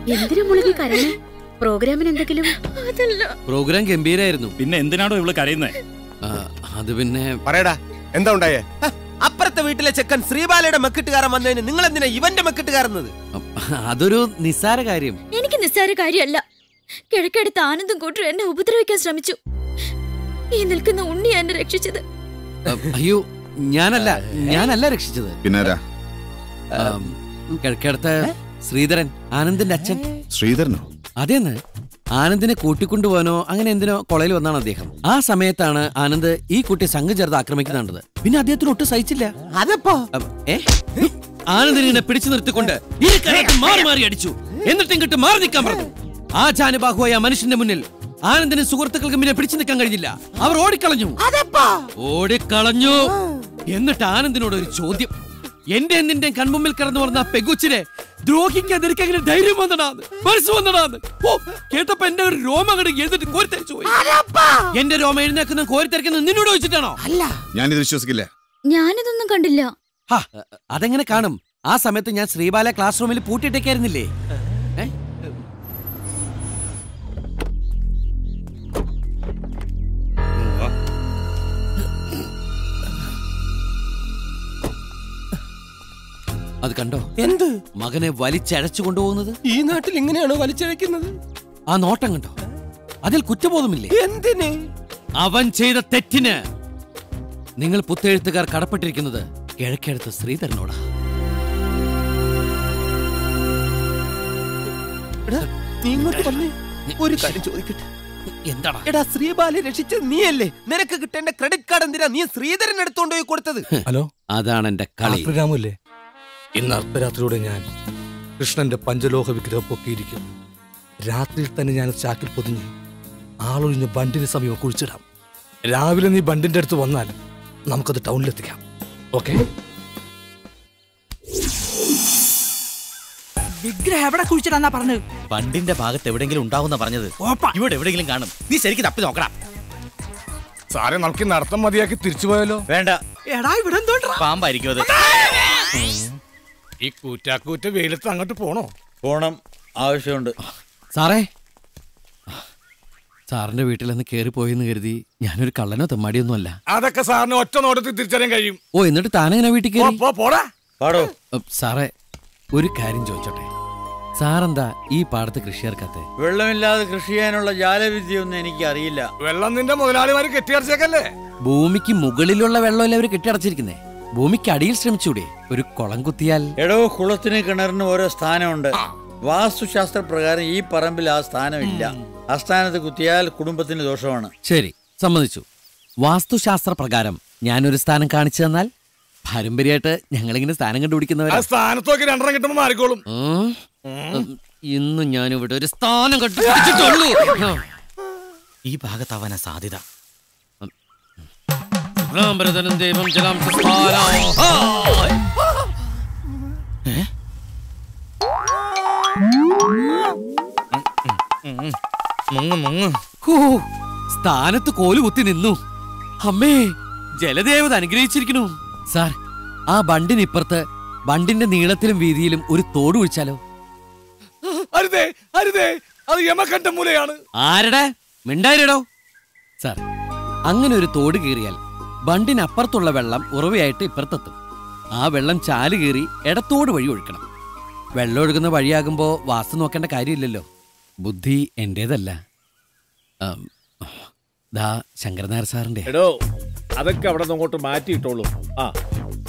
എന്തിനാ മുളകി കരയണേ പ്രോഗ്രാമിന് എന്തെങ്കിലും അതല്ല പ്രോഗ്രാം ഗംഭീരായിരുന്നു പിന്നെ എന്തിനാണോ ഇവള് കരയുന്നേ ആ, അത് പിന്നെ പറയടാ എന്താ ഉണ്ടായേ അപ്പുറത്തെ വീട്ടിലെ ചെക്കൻ ശ്രീബാലയുടെ മെക്കിട്ടുകാരൻ വന്നതിന് നിങ്ങൾ എന്തിനാ ഇവന്റെ മെക്കിട്ടുകാരുന്നത് അതൊരു നിസ്സാര കാര്യം എനിക്ക് നിസ്സാര കാര്യമല്ല കിഴക്കടുത്ത് ആനന്ദം കൂട്ടർ എന്നെ ഉപദ്രവിക്കാൻ ശ്രമിച്ചു ഈ നിൽക്കുന്ന ഉണ്ണി എന്നെ രക്ഷിച്ചത് അ, അയ്യോ ഞാനല്ല ഞാനല്ല രക്ഷിച്ചത് പിന്നാരാ ആം, കിഴക്കേടത്ത് ശ്രീധരൻ ആനന്ദിന്റെ അച്ഛൻ ശ്രീധരനോ അതേന്ന് ആനന്ദിനെ കൂട്ടിക്കൊണ്ടുപോകാനോ അങ്ങനെ എന്തിനോ കൊളയിൽ വന്നാണ് അദ്ദേഹം ആ സമയത്താണ് ആനന്ദ് ഈ കുട്ടി സംഘം ചേർത്ത് ആക്രമിക്കുന്നുണ്ടത് പിന്നെ അദ്ദേഹത്തിന് ഒട്ടും സഹിച്ചില്ല അതപ്പോ അം, ഏ ആനന്ദിനെ ഇങ്ങനെ പിടിച്ചു നിർത്തിക്കൊണ്ട് ഈ കരത്ത് മാറി മാറി അടിച്ചു എന്നിട്ടും ഇങ്ങോട്ട് മാറി നിൽക്കാൻ പറഞ്ഞു ആ ജാനുബാഹുവായ ആ മനുഷ്യന്റെ മുന്നിൽ ആനന്ദിനും സുഹൃത്തുക്കൾക്കും പിന്നെ പിടിച്ചു നിൽക്കാൻ കഴിഞ്ഞില്ല അവർ ഓടിക്കളഞ്ഞു ഓടിക്കളഞ്ഞു എന്നിട്ട് ആനന്ദിനോട് ഒരു ചോദ്യം എന്റെ നിന്റെ കൺമുമ്പിൽ കിടന്നു പറഞ്ഞ ആ പെഗുച്ചിനെ ദ്രോഹിക്കാതിരിക്കാൻ എങ്ങനെ ധൈര്യം വന്നടാന്ന് മനസ്സ് വന്നടാന്ന് ഓ കേട്ടപ്പോ എന്റെ ഒരു രോമം അങ്ങോട്ട് എഴുതിട്ട് കോരിത്തരിച്ചു പോയി എന്റെ രോമം എഴുന്നേക്കുന്ന കോരിത്തരിക്കുന്ന നിന്നോട് ചോദിച്ചിട്ടാണോ ഞാനിത് വിശ്വസിക്കില്ല ഞാനിതൊന്നും കണ്ടില്ല ഹാ, അതെങ്ങനെ കാണും ആ സമയത്ത് ഞാൻ ശ്രീബാല ക്ലാസ് റൂമിൽ പൂട്ടിയിട്ടേക്കായിരുന്നില്ലേ ഏ? അത് കണ്ടോ എന്ത് മകനെ വലിച്ചഴച്ചു കൊണ്ടുപോകുന്നത് ഈ നാട്ടിൽ ഇങ്ങനെയാണോ വലിച്ചഴക്കുന്നത് ആ നോട്ടം കണ്ടോ അതിൽ കുറ്റബോധമില്ലേ എന്തിന് അവൻ ചെയ്ത തെറ്റിന് നിങ്ങൾ പുത്തെഴുത്തുകാർ കടപ്പെട്ടിരിക്കുന്നത് കിഴക്കെഴുത്ത് ശ്രീധരനോടാ എടാ, നീ ഇങ്ങോട്ട് വന്നേ ഒരു കാര്യം ചോദിക്കട്ടെ എന്താടാ എടാ ശ്രീബാലെ രക്ഷിച്ചത് നീയല്ലേ നിനക്ക് കിട്ടേണ്ട ക്രെഡിറ്റ് കാർഡ് എന്തിനാ നീ ശ്രീധരൻ എടുത്തോണ്ട് പോയി കൊടുത്തത് ഹലോ അതാണ് എന്റെ കളി രാമല്ലേ ഇന്ന് അർദ്ധരാത്രിയോടെ ഞാൻ കൃഷ്ണന്റെ പഞ്ചലോഹ വിഗ്രഹം പൊക്കിയിരിക്കും രാത്രിയിൽ തന്നെ ഞാൻ ചാക്കിൽ പൊതിഞ്ഞ് ആളൊഴിഞ്ഞ് ബണ്ടിന് സമീപം കുഴിച്ചിടാം രാവിലെ നീ ബണ്ടിന്റെ അടുത്ത് വന്നാൽ നമുക്കത് ടൗണിലെത്തിക്കാം ഓക്കെ വിഗ്രഹം എവിടെ കുഴിച്ചിടാന്നാ പറഞ്ഞത് പണ്ടിന്റെ ഭാഗത്ത് എവിടെങ്കിലും ഉണ്ടാവുന്ന പറഞ്ഞത് ഇവിടെ എവിടെങ്കിലും കാണും നീ ശരിക്കും തപ്പി നോക്കണം സാറെ നമുക്ക് നടത്തം മതിയാക്കി തിരിച്ചു പോയാലോ വേണ്ട എടാ ഇവിടെ എന്തോണ്ടാ പാമ്പായിരിക്കും അത് ഈ കൂറ്റാക്കൂറ്റ വെയിലത്ത് അങ്ങോട്ട് പോണോ പോണം ആവശ്യമുണ്ട് സാറേ സാറിന്റെ വീട്ടിൽ നിന്ന് കയറി പോയെന്ന് കരുതി ഞാനൊരു കള്ളനോ തെമ്മാടിയൊന്നും അല്ല അതൊക്കെ സാറിന് ഒറ്റ നോട്ടത്തിൽ തിരിച്ചറിയാൻ കഴിയും ഓ എന്നിട്ട് താനെങ്ങനെ വീട്ടിൽ കയറി പോ, പോടാ പാടോ ഉം, സാറേ ഒരു കാര്യം ചോദിച്ചോട്ടെ സാറെന്താ ഈ പാടത്ത് കൃഷി ഇറക്കാത്തെ വെള്ളമില്ലാതെ കൃഷി ചെയ്യാനുള്ള ജാലവിദ്യ ഒന്നും എനിക്ക് അറിയില്ല വെള്ളം നിന്റെ മുതലാളിമാര് കെട്ടിയടച്ചേക്കല്ലേ ഭൂമിക്ക് മുകളിലുള്ള വെള്ളമല്ലേ അവർ കെട്ടിയടച്ചിരിക്കുന്നേ ഭൂമിക്ക് അടിയിൽ ശ്രമിച്ചൂടെ ഒരു കുളം കുത്തിയാൽ എടോ കുളത്തിന് കിണറിന് ഓരോ സ്ഥാനമുണ്ട് വാസ്തുശാസ്ത്ര പ്രകാരം ഈ പറമ്പിൽ ആ സ്ഥാനമില്ല ആ സ്ഥാനത്ത് കുത്തിയാൽ കുടുംബത്തിന് ദോഷമാണ് ശരി സമ്മതിച്ചു വാസ്തുശാസ്ത്ര പ്രകാരം ഞാനൊരു സ്ഥാനം കാണിച്ചു തന്നാൽ പാരമ്പര്യമായിട്ട് ഞങ്ങളിങ്ങനെ സ്ഥാനം ആ കണ്ടുപിടിക്കുന്നവരാ സ്ഥാനത്തൊക്കെ രണ്ടെണ്ണം കിട്ടുമ്പോ മാറിക്കോളും ഉം. ഉം. ഇന്ന് ഞാനിവിടെ ഒരു സ്ഥാനം കണ്ടുപിടിച്ചിട്ടുള്ളൂ ആ. ഈ ഭാഗത്താവാനാ സാധ്യത ശുക്ലാംബരധരം ദേവം ജലാം സുസ്മാരാം. ഹായ്. മുങ്ങ് മുങ്ങ് ഹൂ, സ്ഥാനത്ത് കോല് കുത്തി നിന്നു അമ്മേ ജലദേവത അനുഗ്രഹിച്ചിരിക്കണു സാർ ആ ബണ്ടിനിപ്പുറത്ത് ബണ്ടിന്റെ നീളത്തിലും വീതിയിലും ഒരു തോട് ഒഴിച്ചാലോ അരുതേ അരുതേ അത് യമകണ്ഠ മൂലയാണ് ആരടെ മിണ്ടായിരടോ സാർ അങ്ങനെ ഒരു തോട് കീറിയാൽ ബണ്ടിനപ്പുറത്തുള്ള വെള്ളം ഉറവയായിട്ട് ഇപ്പുറത്തെത്തും ആ വെള്ളം ചാല് കീറി ഇടത്തോട് വഴി ഒഴുക്കണം വെള്ളം ഒഴുകുന്ന വഴിയാകുമ്പോ വാസ്തു നോക്കേണ്ട കാര്യമില്ലല്ലോ ബുദ്ധി എന്റേതല്ല ആം, ദാ ശങ്കരനായർ സാറിന്റെ എടോ അതൊക്കെ അവിടെ നിന്ന് അങ്ങോട്ട് മാറ്റിയിട്ടോളൂ ആ